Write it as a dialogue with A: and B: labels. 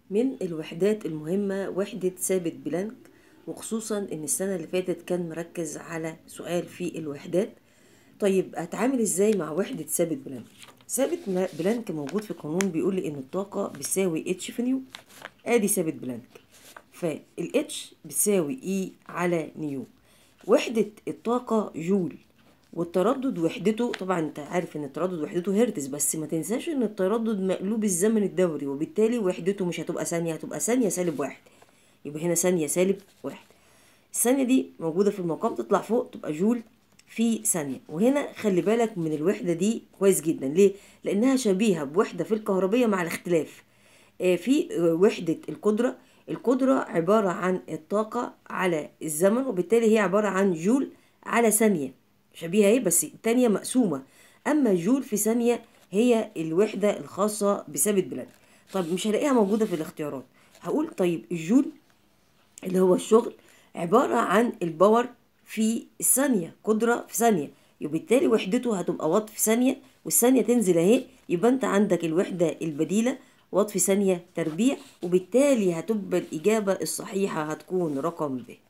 A: من الوحدات المهمة وحدة ثابت بلانك وخصوصا ان السنة اللي فاتت كان مركز على سؤال في الوحدات طيب اتعامل ازاي مع وحدة ثابت بلانك ثابت بلانك موجود في قانون بيقول لي ان الطاقة بتساوي اتش في نيو ادي ثابت بلانك فالاتش بتساوي اي على نيو وحدة الطاقة جول والتردد وحدته طبعا انت عارف ان التردد وحدته هرتز بس ما تنساش ان التردد مقلوب الزمن الدوري وبالتالي وحدته مش هتبقى ثانية هتبقى ثانية سالب واحد يبقى هنا ثانية سالب واحد الثانية دي موجودة في المقام تطلع فوق تبقى جول في ثانية وهنا خلي بالك من الوحدة دي كويس جدا ليه؟ لأنها شبيهة بوحدة في الكهربية مع الاختلاف آه في وحدة القدرة القدرة عبارة عن الطاقة على الزمن وبالتالي هي عبارة عن جول على ثانية شبيهة اهي بس التانية مقسومة أما جول في ثانية هي الوحدة الخاصة بثابت بلانك طب مش هلاقيها موجودة في الاختيارات هقول طيب الجول اللي هو الشغل عبارة عن الباور في الثانية قدرة في ثانية وبالتالي وحدته هتبقى واط في ثانية والثانية تنزل اهي يبقى انت عندك الوحدة البديلة واط في ثانية تربيع وبالتالي هتبقى الإجابة الصحيحة هتكون رقم ب